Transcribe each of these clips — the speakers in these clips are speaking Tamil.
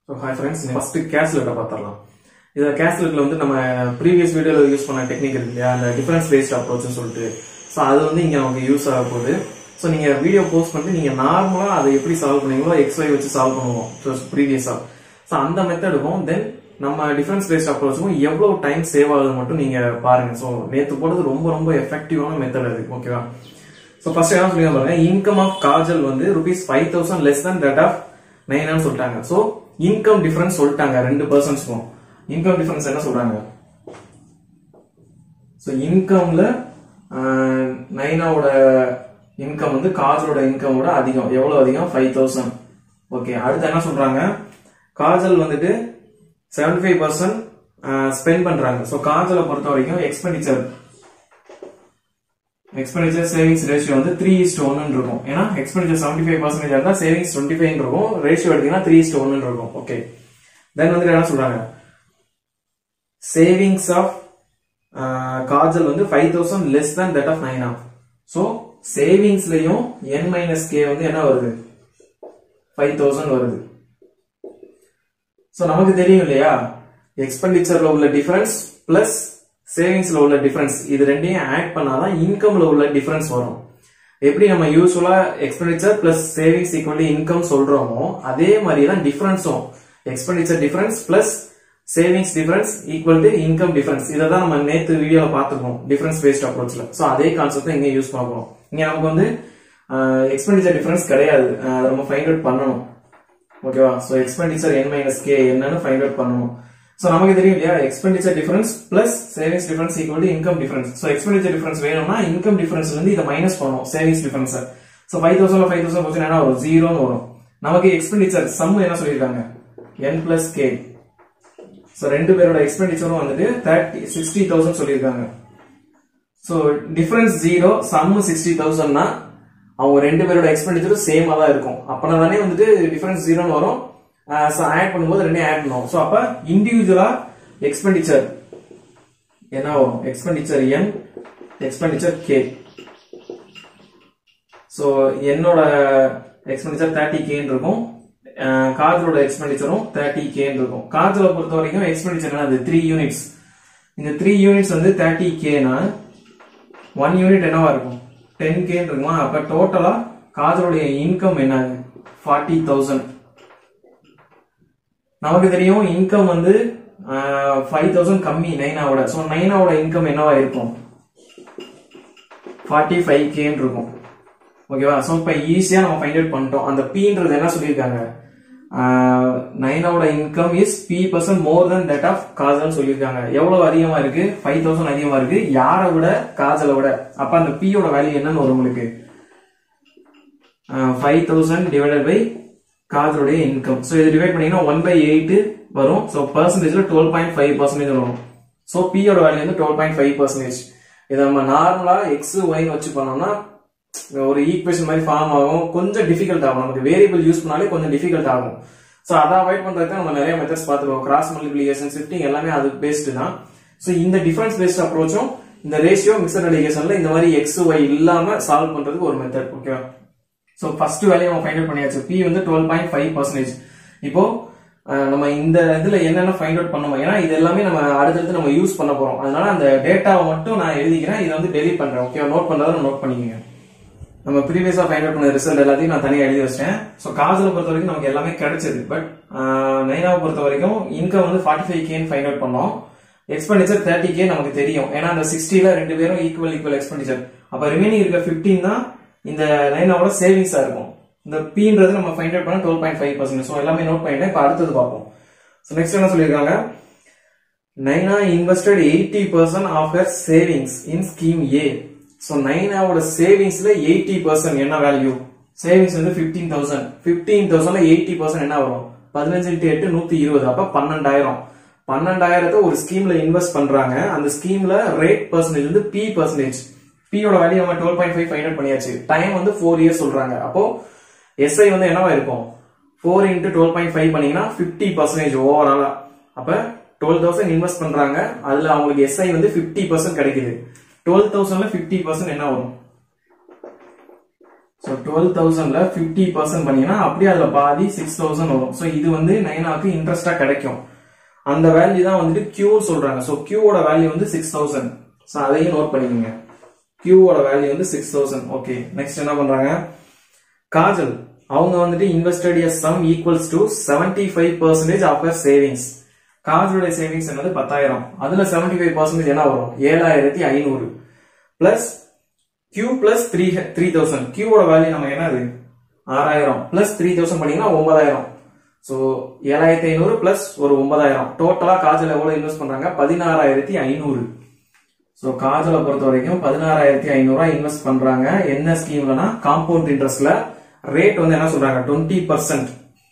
ஸோ ஹாய் ஃப்ரெண்ட்ஸ் ஃபர்ஸ்ட் கேஸ்லெட்டை பார்த்துடலாம் இதை கேஸ்லெட்டில் வந்து நம்ம ப்ரீவியஸ் வீடியோவில் யூஸ் பண்ண டெக்னிக் இருக்கு இல்லையா அந்த டிஃபரன்ஸ் பேஸ்ட் அப்ரோச்னு சொல்லிட்டு ஸோ அது வந்து இங்கே நமக்கு யூஸ் ஆக போகுது ஸோ நீங்கள் வீடியோ போஸ்ட் பண்ணிட்டு நீங்கள் நார்மலாக அதை எப்படி சால்வ் பண்ணீங்களோ எக்ஸ்ஒய் வச்சு சால்வ் பண்ணுவோம் ஸோ ப்ரீவியஸாக ஸோ அந்த மெத்தடுக்கும் தென் நம்ம டிஃபரன்ஸ் பேஸ்ட் அப்ரோச்சுக்கும் எவ்வளோ டைம் சேவ் ஆகுது மட்டும் நீங்கள் பாருங்க ஸோ நேற்று போட்டது ரொம்ப ரொம்ப எஃபெக்டிவான மெத்தட் அது ஓகேவா ஸோ ஃபர்ஸ்ட் என்ன சொல்லி பாருங்க இன்கம் ஆஃப் காஜல் வந்து rupees five thousand less than that of நைனான்னு சொல்லிட்டாங்க ஸோ இன்கம் டிஃபரன்ஸ் சொல்லிட்டாங்க ரெண்டு பர்சன்ஸ்க்கும் இன்கம் டிஃபரன்ஸ் என்ன சொல்றாங்க ஸோ இன்கம்ல நைனாவோட இன்கம் வந்து காஜலோட இன்கமோட அதிகம் எவ்வளவு அதிகம் ஃபைவ் தௌசண்ட் ஓகே அடுத்து என்ன சொல்றாங்க காஜல் வந்துட்டு செவன்டி ஃபைவ் பர்சன்ட் ஸ்பெண்ட் பண்றாங்க ஸோ காஜலை பொறுத்த வரைக்கும் எக்ஸ்பெண்டிச்சர் எக்ஸ்பெண்டிச்சர் சேவிங்ஸ் ரேஷியோ வந்து த்ரீ இஸ்ட் ஒன்னு இருக்கும் ஏன்னா எக்ஸ்பெண்டிச்சர் செவன்டி ஃபைவ் பர்சன்டேஜ் இருந்தா சேவிங்ஸ் டுவெண்ட்டி ஃபைவ் இருக்கும் ரேஷியோ எடுத்தீங்கன்னா த்ரீ இஸ்ட் ஒன்னு இருக்கும் ஓகே தென் வந்து என்ன சொல்றாங்க சேவிங்ஸ் ஆஃப் காஜல் வந்து five thousand less than that of Naina so சேவிங்ஸ்லயும் என் மைனஸ் கே வந்து என்ன வருது ஃபைவ் தௌசண்ட் வருது ஸோ நமக்கு தெரியும் இல்லையா எக்ஸ்பெண்டிச்சர்ல உள்ள டிஃபரன்ஸ் பிளஸ் சேவிங்ஸ்ல உள்ள டிஃபரன்ஸ் இது ரெண்டையும் ஆட் பண்ணாதான் இன்கம்ல உள்ள டிஃபரன்ஸ் வரும் எப்படி நம்ம யூஸ்வலா expenditure plus savings equally income சொல்றோமோ அதே மாதிரி தான் டிஃபரன்ஸும் expenditure difference plus savings difference equal to income difference இதை தான் நம்ம நேத்து வீடியோல பார்த்துருக்கோம் டிஃபரன்ஸ் பேஸ்ட் அப்ரோச்ல ஸோ அதே கான்செப்ட் இங்க யூஸ் பண்ண போறோம் இங்க நமக்கு வந்து எக்ஸ்பெண்டிச்சர் டிஃபரன்ஸ் கிடையாது அஹ் அதை நம்ம ஃபைண்ட் அவுட் பண்ணணும் ஓகேவா so expenditure n minus k என்னன்னு ஃபைண்ட் அவுட் பண்ணணும் ஸோ நமக்கு தெரியும் இல்லையா expenditure difference plus savings difference equal to income difference so expenditure difference வேணும்னா இன்கம் டிஃபரன்ஸ்ல இருந்து இதை மைனஸ் பண்ணணும் savings difference so five thousand five thousand போச்சு என்ன வரும் ஜீரோன்னு வரும் நமக்கு எக்ஸ்பெண்டிச்சர் சம் என்ன சொல்லியிருக்காங்க என் பிளஸ் கே ஸோ ரெண்டு பேரோட எக்ஸ்பெண்டிச்சரும் வந்துட்டு தேர்ட்டி சிக்ஸ்டி தௌசண்ட் சொல்லியிருக்காங்க so difference zero sum sixty தௌசண்ட்னா அவங்க ரெண்டு பேரோட எக்ஸ்பெண்டிச்சரும் சேமா தான் இருக்கும் அப்பனா தானே வந்துட்டு டிஃபரன்ஸ் ஜீரோன்னு வரும் ஆட் பண்ணும்போது ரெண்டையும் ஆட் பண்ணுவோம் ஸோ அப்ப இண்டிவிஜுவலா எக்ஸ்பெண்டிச்சர் என்ன வரும் expenditure n expenditure k so என்னோட எக்ஸ்பெண்டிச்சர் தேர்ட்டி கேன்னு இருக்கும் காஜலோட எக்ஸ்பெண்டிச்சரும் தேர்ட்டி கேன்னு இருக்கும் காஜலை பொறுத்த வரைக்கும் எக்ஸ்பெண்டிச்சர் என்னது த்ரீ யூனிட்ஸ் இந்த த்ரீ யூனிட்ஸ் வந்து தேர்ட்டி கேனா ஒன் யூனிட் என்னவா இருக்கும் டென் கேன்னு இருக்குமா அப்ப டோட்டலா காஜலுடைய இன்கம் என்ன ஃபார்ட்டி தௌசண்ட் நமக்கு தெரியும் இன்கம் வந்து ஃபைவ் தௌசண்ட் கம்மி நைனாவோட ஸோ நைனாவோட இன்கம் என்னவா இருக்கும் ஃபார்ட்டி ஃபைவ் கேன்னு இருக்கும் ஓகேவா ஸோ இப்போ ஈஸியாக நம்ம ஃபைண்ட் அவுட் பண்ணிட்டோம் அந்த பீன்றது என்ன சொல்லியிருக்காங்க நைனாவோட income is b percent more than that of Kajal சொல்லியிருக்காங்க எவ்வளவு அதிகமா இருக்கு ஃபைவ் தௌசண்ட் அதிகமா இருக்கு யாரை விட காஜலை விட அப்ப அந்த பியோட வேல்யூ என்னன்னு வரும் உங்களுக்கு ஃபைவ் தௌசண்ட் டிவைடட் பை காஜலுடைய இன்கம் ஸோ இது டிவைட் பண்ணீங்கன்னா ஒன் பை எயிட் வரும் ஸோ பர்சன்டேஜ்ல டுவெல் பாயிண்ட் ஃபைவ் பர்சன்டேஜ் வரும் ஸோ பியோட வேல்யூ வந்து டுவெல் பாயிண்ட் ஃபைவ் பர்சன்டேஜ் இதை நம்ம நார்மலா எக்ஸ் ஒய்னு வச்சு பண்ணோம்னா ஒரு ஈக்குவேஷன் மாதிரி ஃபார்ம் ஆகும் கொஞ்சம் டிஃபிகல்ட் ஆகும் நமக்கு வேரியபிள் யூஸ் பண்ணாலே கொஞ்சம் டிஃபிகல்ட் ஆகும் ஸோ அதை அவாய்ட் பண்றதுக்கு நம்ம நிறைய மெத்தட்ஸ் பார்த்துருக்கோம் கிராஸ் மல்டிபிளிகேஷன் ஷிஃப்டிங் எல்லாமே அது பேஸ்டு தான் ஸோ இந்த டிஃபரன்ஸ் பேஸ்ட் அப்ரோச்சும் இந்த ரேஷியோ மிக்சர் அலிகேஷன்ல இந்த மாதிரி எக்ஸ் ஒய் இல்லாம சால்வ் பண்றதுக்கு ஒரு மெத்தட் ஓகேவா ஸோ ஃபர்ஸ்ட் வேலையை நம்ம ஃபைண்ட் அவுட் பண்ணியாச்சு பி வந்து டுவெல் பாயிண்ட் ஃபைவ் பர்சன்டேஜ் இப்போ நம்ம இந்த இதுல என்னென்ன ஃபைண்ட் அவுட் பண்ணுவோம் ஏன்னா இது எல்லாமே நம்ம அடுத்தடுத்து நம்ம யூஸ் பண்ண போறோம் அதனால அந்த டேட்டாவை மட்டும் நான் எழுதிக்கிறேன் இதை வந்து டெலிட் பண்றேன் ஓகே நோட் பண்றதை நோட் பண்ணிக்கோங்க நம்ம ப்ரீவியஸா ஃபைண்ட் அவுட் பண்ண ரிசல்ட் எல்லாத்தையும் நான் தனியாக எழுதி வச்சிட்டேன் ஸோ காஜலை பொறுத்த வரைக்கும் நமக்கு எல்லாமே கிடைச்சது பட் நைனாவை பொறுத்த வரைக்கும் இன்கம் வந்து ஃபார்ட்டி ஃபைவ் கேன்னு ஃபைண்ட் அவுட் பண்ணோம் எக்ஸ்பெண்டிச்சர் தேர்ட்டி கே நமக்கு தெரியும் ஏன்னா அந்த சிக்ஸ்டில ரெண்டு பேரும் ஈக்குவல் ஈக்குவல் எக்ஸ்பெண்டிச்சர் அப்ப ரிமைனிங் இருக்க ஃபிஃப்டீன் தான் இந்த நைனாவோட சேவிங்ஸா இருக்கும் இந்த பீன்றது நம்ம ஃபைண்ட் அவுட் பண்ண twelve point five percent so எல்லாமே நோட் பண்ணிட்டேன் இப்போ அடுத்தது பார்ப்போம் ஸோ நெக்ஸ்ட் என்ன சொல்லியிருக்காங்க Naina invested eighty percent of her savings in scheme A so நைனாவோட சேவிங்ஸ்ல எயிட்டி பர்சன்ட் என்ன வேல்யூ சேவிங்ஸ் வந்து ஃபிஃப்டீன் தௌசண்ட் ஃபிஃப்டீன் தௌசண்ட்ல எயிட்டி பர்சன்ட் என்ன வரும் பதினஞ்சு இன்ட்டு எட்டு நூத்தி இருபது அப்ப பன்னெண்டாயிரம் பன்னெண்டாயிரத்தை ஒரு ஸ்கீம்ல இன்வெஸ்ட் பண்றாங்க அந்த ஸ்கீம்ல ரேட் பர்சன்டேஜ் வந்து பி பர்சன்டேஜ் பியோட வேல்யூ நம்ம டுவெல் பாயிண்ட் ஃபைவ் ஃபைண்ட் பண்ணியாச்சு டைம் வந்து ஃபோர் இயர்ஸ் சொல்றாங்க அப்போ எஸ்ஐ வந்து என்னவா இருக்கும் four into twelve point five பண்ணீங்கன்னா ஃபிஃப்டி பர்சன்டேஜ் ஓவராலா அப்ப டுவெல் தௌசண்ட் இன்வெஸ்ட் பண்றாங்க அதுல அவங்களுக்கு எஸ்ஐ வந்து ஃபிஃப்டி பர்சன்ட் கிடைக்குது டுவெல் தௌசண்ட்ல ஃபிஃப்டி பர்சன்ட் என்ன வரும் ஸோ டுவெல் தௌசண்ட்ல ஃபிஃப்டி பர்சன்ட் பண்ணீங்கன்னா அப்படியே அதுல பாதி சிக்ஸ் தௌசண்ட் வரும் ஸோ இது வந்து நைனாக்கு இன்ட்ரெஸ்டா கிடைக்கும் அந்த வேல்யூ தான் வந்துட்டு Q சொல்றாங்க ஸோ கியூவோட வேல்யூ வந்து சிக்ஸ் தௌசண்ட் ஸோ அதையும் நோட் பண்ணிக்கோங்க கியூவோட வேல்யூ வந்து சிக்ஸ் தௌசண்ட் ஓகே நெக்ஸ்ட் என்ன பண்றாங்க காஜல் அவங்க வந்துட்டு invested a sum equals to seventy five percentage of savings காஜலுடைய சேவிங்ஸ் என்னது பத்தாயிரம் அதுல செவன்டி ஃபைவ் பர்சன்டேஜ் என்ன வரும் ஏழாயிரத்தி ஐநூறு plus q plus three three thousand கியூவோட வேல்யூ நம்ம என்னது ஆறாயிரம் பிளஸ் த்ரீ தௌசண்ட் பண்ணீங்கன்னா ஒன்பதாயிரம் ஸோ ஏழாயிரத்தி ஐநூறு பிளஸ் ஒரு ஒன்பதாயிரம் டோட்டலா காஜல் எவ்வளவு இன்வெஸ்ட் பண்றாங்க பதினாறாயிரத்தி ஐநூறு ஸோ காஜலை பொறுத்த வரைக்கும் பதினாறாயிரத்தி ஐநூறுரூவா இன்வெஸ்ட் பண்றாங்க என்ன ஸ்கீம்லனா காம்பவுண்ட் இன்ட்ரெஸ்ட்ல ரேட் வந்து என்ன சொல்றாங்க twenty percent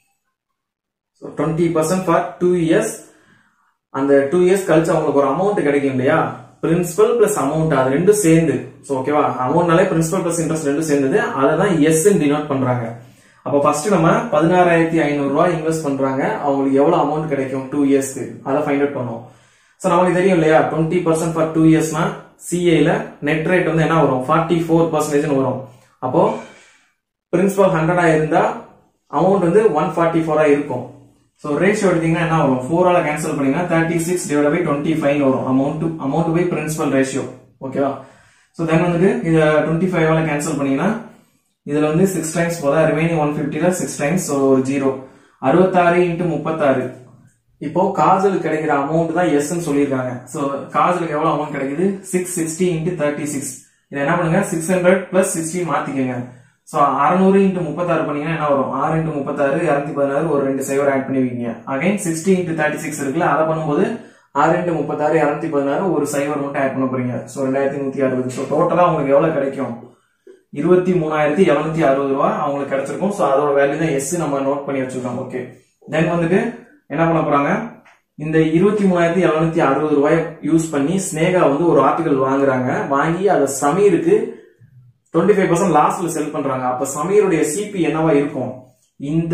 twenty percent for two years அந்த டூ இயர்ஸ் கழிச்சு அவங்களுக்கு ஒரு அமௌண்ட் கிடைக்கும் இல்லையா பிரின்சிபல் பிளஸ் அமௌண்ட் அது ரெண்டும் சேர்ந்து ஸோ ஓகேவா அமௌண்ட்னாலே பிரின்சிபல் பிளஸ் இன்ட்ரெஸ்ட் ரெண்டும் சேர்ந்தது அதை தான் எஸ் டினோட் பண்றாங்க அப்போ ஃபர்ஸ்ட் நம்ம பதினாறாயிரத்தி ஐநூறு ரூபாய் இன்வெஸ்ட் பண்றாங்க அவங்களுக்கு எவ்வளவு அமௌண்ட் கிடைக்கும் டூ இயர்ஸ்க்கு அதை ஃபைண்ட் அவுட் பண்ணுவோம் ஸோ நமக்கு தெரியும் இல்லையா டுவெண்ட்டி பர்சன்ட் ஃபார் டூ இயர்ஸ்னா சிஏல நெட் ரேட் வந்து என்ன வரும் ஃபார்ட்டி ஃபோர் பர்சன்டேஜ் வரும் அப்போ பிரின்சிபல் ஹண்ட்ரடா இருந்தா அமௌண்ட் வந்து ஒன் ஃபார்ட்டி ஃபோரா இருக்கும் ஸோ ரேஷியோ எடுத்தீங்கன்னா என்ன வரும் ஃபோரால கேன்சல் பண்ணீங்கன்னா thirty six divide by twenty five வரும் amount amount by principal ratio ஓகேவா ஸோ தென் வந்துட்டு இதை டுவெண்ட்டி ஃபைவால கேன்சல் பண்ணீங்கன்னா இதுல வந்து சிக்ஸ் டைம்ஸ் போதா ரிமைனிங் ஒன் ஃபிஃப்டில சிக்ஸ் டைம்ஸ் ஒரு ஜீரோ அறுபத்தாறு இன்ட்டு முப்பத்தாறு இப்போ காஜலுக்கு கிடைக்கிற அமௌண்ட் தான் எஸ்ன்னு சொல்லியிருக்காங்க ஸோ காஜலுக்கு எவ்வளவு அமௌண்ட் கிடைக்குது six sixty into thirty six இதை என்ன பண்ணுங்க சிக்ஸ் ஹண்ட்ரட் பிளஸ் சிக்ஸ்டி மாத்திக்கோங்க ஸோ அறநூறு இன்ட்டு முப்பத்தாறு பண்ணீங்கன்னா என்ன வரும் ஆறு இன்ட்டு முப்பத்தாறு இரநூத்தி பதினாறு ஒரு ரெண்டு சைவர் ஆட் பண்ணி வைங்க again sixty into thirty six இருக்குல்ல அதை பண்ணும்போது ஆறு இன்ட்டு முப்பத்தாறு இரநூத்தி பதினாறு ஒரு சைவர் மட்டும் ஆட் பண்ண போறீங்க ஸோ ரெண்டாயிரத்தி நூத்தி அறுபது ஸோ டோட்டலா உங்களுக்கு எவ்வளவு கிடைக்கும் இருபத்தி மூணாயிரத்தி எழுநூத்தி அறுபது ரூபா அவங்களுக்கு கிடைச்சிருக்கும் ஸோ அதோட வேல்யூ தான் எஸ் நம்ம நோட் பண்ணி வச்சிருக்கோம் ஓகே தென் வந்துட்டு என்ன பண்ண போறாங்க இந்த இருபத்தி மூணாயிரத்தி எழுநூத்தி அறுபது ரூபாய் யூஸ் பண்ணி ஸ்னேகா வந்து ஒரு ஆர்டிகல் வாங்குறாங்க வாங்கி அதை சமீருக்கு டுவெண்ட்டி ஃபைவ் பர்சன்ட் லாஸ்ட்ல செல் பண்றாங்க அப்ப சமீருடைய சிபி என்னவா இருக்கும் இந்த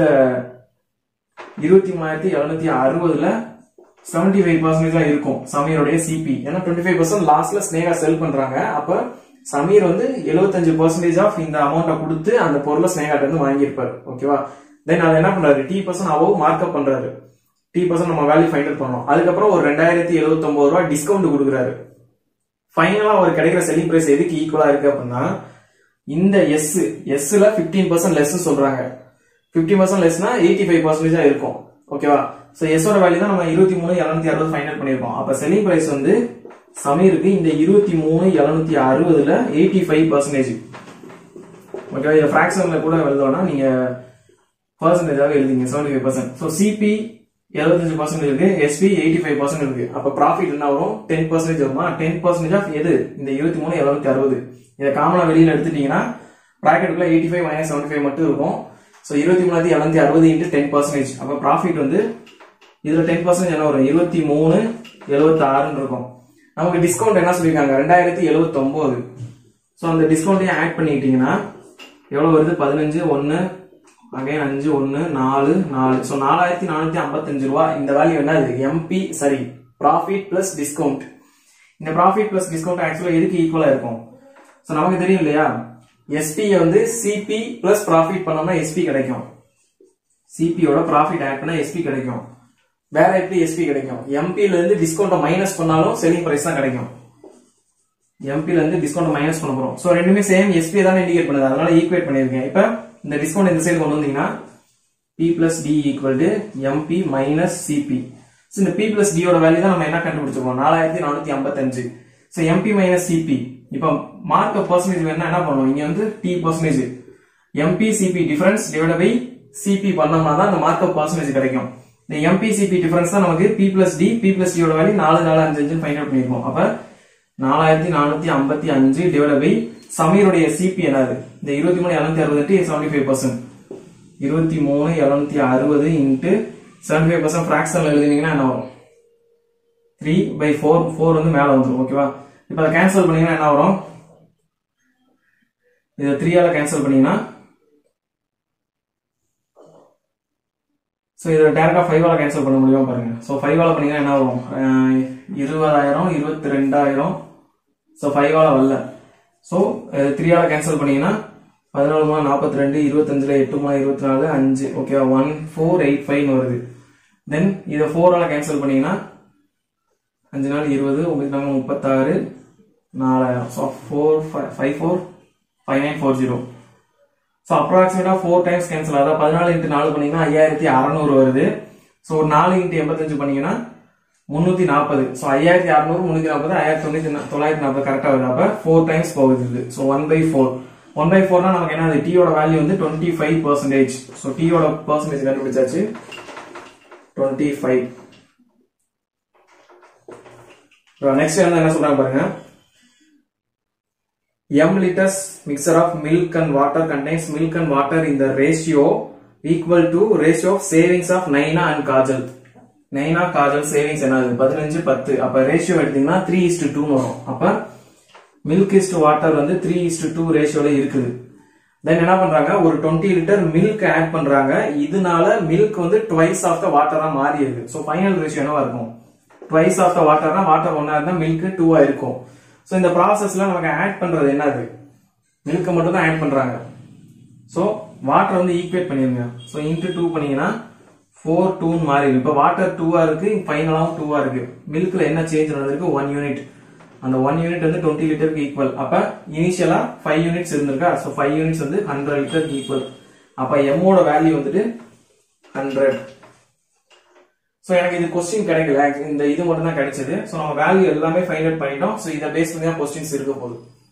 இருபத்தி மூணாயிரத்தி எழுநூத்தி அறுபதுல செவன்டி ஃபைவ் பர்சன்டேஜா இருக்கும் சமீருடைய சிபி ஏன்னா டுவெண்ட்டி ஃபைவ் பர்சன்ட் லாஸ்ட்ல ஸ்னேகா செல் பண்றாங்க அப்ப சமீர் வந்து எழுபத்தஞ்சு பர்சன்டேஜ் ஆஃப் இந்த அமௌண்ட்டை கொடுத்து அந்த பொருளை ஸ்னேகாட்ட இருந்து வாங்கியிருப்பாரு ஓகேவா தென் அதை என்ன பண்றாரு டி பர்சன்ட் அவ்வளவு மார்க்அப் பண்றாரு டி பர்சன்ட் நம்ம வேல்யூ ஃபைண்ட் அவுட் பண்ணோம் அதுக்கப்புறம் ஒரு ரெண்டாயிரத்தி எழுபத்தி ஒன்பது ரூபாய் டிஸ்கவுண்ட் கொடுக்குறாரு ஃபைனலா ஒரு கிடைக்கிற செல்லிங் பிரைஸ் எதுக்கு ஈக்குவலா இருக்கு அப்படின்னா இந்த எஸ் எஸ்ல பிப்டீன் பர்சன்ட் லெஸ் சொல்றாங்க பிப்டீன் பர்சன்ட் லெஸ்னா எயிட்டி ஃபைவ் பர்சன்டேஜா இருக்கும் ஓகேவா சோ எஸ்ஸோட வேல்யூ தான் நம்ம இருபத்தி மூணு எழுநூத்தி அறுபது ஃபைனல் பண்ணிருக்கோம் அப்ப செல்லிங் பிரைஸ் வந்து சமீருக்கு இந்த இருபத்தி மூணு எழுநூத்தி அறுபதுல எயிட்டி ஃபைவ் பர்சன்டேஜ் ஓகேவா இதை ஃபிராக்ஷன்ல கூட எழுதோம்னா நீங்க பர்சன்டேஜாக எழுதிங்க seventy five percent so CP எழுபத்தஞ்சு பர்சன்ட் இருக்கு எஸ்பி எயிட்டி ஃபைவ் பர்சன்ட் இருக்கு அப்ப ப்ராஃபிட் என்ன வரும் டென் பர்சன்டேஜ் வருமா டென் பர்சன்டேஜ் ஆஃப் எது இந்த இருபத்தி மூணு எழுநூத்தி அறுபது இதை காமனா வெளியில எடுத்துட்டீங்கன்னா ப்ராக்கெட்டுக்குள்ள eighty five minus seventy five மட்டும் இருக்கும் ஸோ இருபத்தி மூணாயிரத்தி எழுநூத்தி அறுபது இன்ட்டு டென் பர்சன்டேஜ் அப்ப ப்ராஃபிட் வந்து இதுல டென் பர்சன்டேஜ் என்ன வரும் இருபத்தி மூணு எழுபத்தி ஆறுன்னு இருக்கும் நமக்கு டிஸ்கவுண்ட் என்ன சொல்லியிருக்காங்க ரெண்டாயிரத்தி எழுபத்தி ஒன்பது ஸோ அந்த டிஸ்கவுண்ட்டையும் ஆட் பண்ணிக்கிட்டீங்கன்னா எவ்வளவு வருது பதினஞ்சு ஒன்னு அகைன் அஞ்சு ஒன்னு நாலு நாலு ஸோ நாலாயிரத்தி நானூத்தி ஐம்பத்தஞ்சு ரூபா இந்த வேல்யூ என்ன இது எம்பி சரி ப்ராஃபிட் பிளஸ் டிஸ்கவுண்ட் இந்த ப்ராஃபிட் பிளஸ் டிஸ்கவுண்ட் ஆக்சுவலா எதுக்கு ஈக்குவலா இருக்கும் ஸோ நமக்கு தெரியும் இல்லையா எஸ்பி வந்து சிபி பிளஸ் ப்ராஃபிட் பண்ணோம்னா எஸ்பி கிடைக்கும் சிபியோட ப்ராஃபிட் ஆட் பண்ணா எஸ்பி கிடைக்கும் வேற எப்படி எஸ்பி கிடைக்கும் எம்பில இருந்து டிஸ்கவுண்ட் மைனஸ் பண்ணாலும் செல்லிங் பிரைஸ் தான் கிடைக்கும் எம்பில இருந்து டிஸ்கவுண்ட் மைனஸ் பண்ண போறோம் சோ ரெண்டுமே சேம் எஸ்பி தான் இண்டிகேட் பண்ணுது அதனால ஈக்குவேட் பண்ணிருக்கேன் இப்ப இந்த டிஸ்கவுண்ட் இந்த சைடு கொண்டு வந்தீங்கன்னா p plus d equal to MP minus CP so இந்த பி பிளஸ் டியோட வேல்யூ தான் நம்ம என்ன கண்டுபிடிச்சிருக்கோம் நாலாயிரத்தி நானூத்தி ஐம்பத்தஞ்சு ஸோ எம்பி மைனஸ் சிபி இப்போ மார்க் பர்சன்டேஜ் வேணா என்ன பண்ணணும் இங்க வந்து d percentage MP CP difference divide by CP பண்ணோம்னா தான் அந்த மார்க் பர்சன்டேஜ் கிடைக்கும் இந்த எம்பி சிபி டிஃபரன்ஸ் தான் நமக்கு p plus d p plus டியோட வேல்யூ நாலு நாலு அஞ்சு அஞ்சு ஃபைண்ட் அவுட் பண்ணிருக்கோம் அப்ப நாலாயிரத்தி நானூத்தி ஐம்பத்தி அஞ்சு டிவைட் பை சமீருடைய சிபி என்னது இந்த இருபத்தி மூணு எழுநூத்தி அறுபது செவன்டி ஃபைவ் பர்சன்ட் இருபத்தி மூணு எழுநூத்தி அறுபது இன்ட்டு செவன்டி ஃபைவ் பர்சன்ட் ஃபிராக்ஷன்ல எழுதினீங்கன்னா என்ன வரும் த்ரீ பை ஃபோர் ஃபோர் வந்து மேல வந்துடும் ஓகேவா இப்போ அதை கேன்சல் பண்ணீங்கன்னா என்ன வரும் இதை த்ரீயால கேன்சல் பண்ணீங்கன்னா ஸோ இதை டேரக்டா ஃபைவால கேன்சல் பண்ண முடியும் பாருங்க ஸோ ஃபைவால பண்ணீங்கன்னா என்ன வரும் அஹ் இருபதாயிரம் இருபத்தி ரெண்டாயிரம் ஸோ ஃபைவால வரல ஸோ த்ரீயால கேன்சல் பண்ணீங்கன்னா பதினாலு மூணு நாற்பத்தி ரெண்டு இருபத்தஞ்சுல எட்டு மூணு இருபத்தி நாலு அஞ்சு okay one four eight five வருது தென் இதை ஃபோரால கேன்சல் பண்ணீங்கன்னா அஞ்சு நாள் இருபது உங்களுக்கு நாங்கள் முப்பத்தாறு நாலாயிரம் so four five four five nine four zero so அப்ராக்சிமேட்டாக ஃபோர் டைம்ஸ் கேன்சல் ஆகுதா பதினாலு இன்ட்டு நாலு பண்ணீங்கன்னா ஐயாயிரத்தி அறநூறு வருது ஸோ ஒரு நாலு இன்ட்டு எண்பத்தஞ்சு பண்ணீங்கன்னா முந்நூற்றி நாற்பது ஸோ ஐயாயிரத்தி அறநூறு முந்நூற்றி நாற்பது ஆயிரத்தி தொண்ணூற்றி தொள்ளாயிரத்தி நாற்பது கரெக்டாக வருது அப்போ ஃபோர் டைம்ஸ் போகுது இது so one by four one by ஃபோர்னா நமக்கு என்ன டீயோட வேல்யூ வந்து டுவெண்ட்டி ஃபைவ் பர்சன்டேஜ் ஸோ டீயோட பர்சன்டேஜ் கண்டுபிடிச்சாச்சு டுவெண்ட்டி ஃபைவ் நெக்ஸ்ட் வந்து என்ன சொல்றாங்க பாருங்க m liters mixture of milk and water contains milk and water in the ratio equal to ratio of savings of Naina and Kajal Naina Kajal savings என்னது பதினஞ்சு பத்து அப்ப ரேஷியோ எடுத்தீங்கன்னா த்ரீ இஸ்டு டூ வரும் அப்ப மில்க் இஸ்டு வாட்டர் வந்து த்ரீ இஸ்டு டூ ரேஷியோல இருக்குது தென் என்ன பண்றாங்க ஒரு டுவெண்ட்டி லிட்டர் மில்க் ஆட் பண்றாங்க இதனால மில்க் வந்து ட்வைஸ் ஆஃப் த வாட்டரா மாறி இருக்கு ஸோ ஃபைனல் ரேஷியோ என்னவா இருக்கும் ட்வைஸ் ஆஃப் த வாட்டர்னா வாட்டர் ஒன்னா இருந்தா மில்க் டூவா இருக்கும் ஸோ இந்த ப்ராசஸ்ல நமக்கு ஆட் பண்றது என்னது மில்க் மட்டும் தான் ஆட் பண்றாங்க ஸோ வாட்டர் வந்து ஈக்குவேட் பண்ணிருங்க ஸோ இன்ட்டு டூ பண்ணீங்கன்னா ஃபோர் டூன்னு மாறி இருக்கு இப்போ வாட்டர் டூவா இருக்கு ஃபைனலாகவும் டூவா இருக்கு மில்க்ல என்ன சேஞ்ச் நடந்திருக்கு ஒன் யூனிட் அந்த ஒன் யூனிட் வந்து டுவெண்ட்டி லிட்டருக்கு ஈக்குவல் அப்ப இனிஷியலா ஃபைவ் யூனிட்ஸ் இருந்திருக்கா ஸோ ஃபைவ் யூனிட்ஸ் வந்து ஹண்ட்ரட் லிட்டருக்கு ஈக்குவல் அப்ப எம்மோட வேல்யூ வந்துட்டு ஹண்ட்ரட் ஸோ எனக்கு இது கொஸ்டின் கிடைக்கல இந்த இது மட்டும் தான் கிடைச்சது ஸோ நம்ம வேல்யூ எல்லாமே ஃபைண்ட் அவுட் பண்ணிட்டோம் ஸோ இதை பேஸ் பண்ணி தான் கொஸ்டின்ஸ் இருக்க போகுது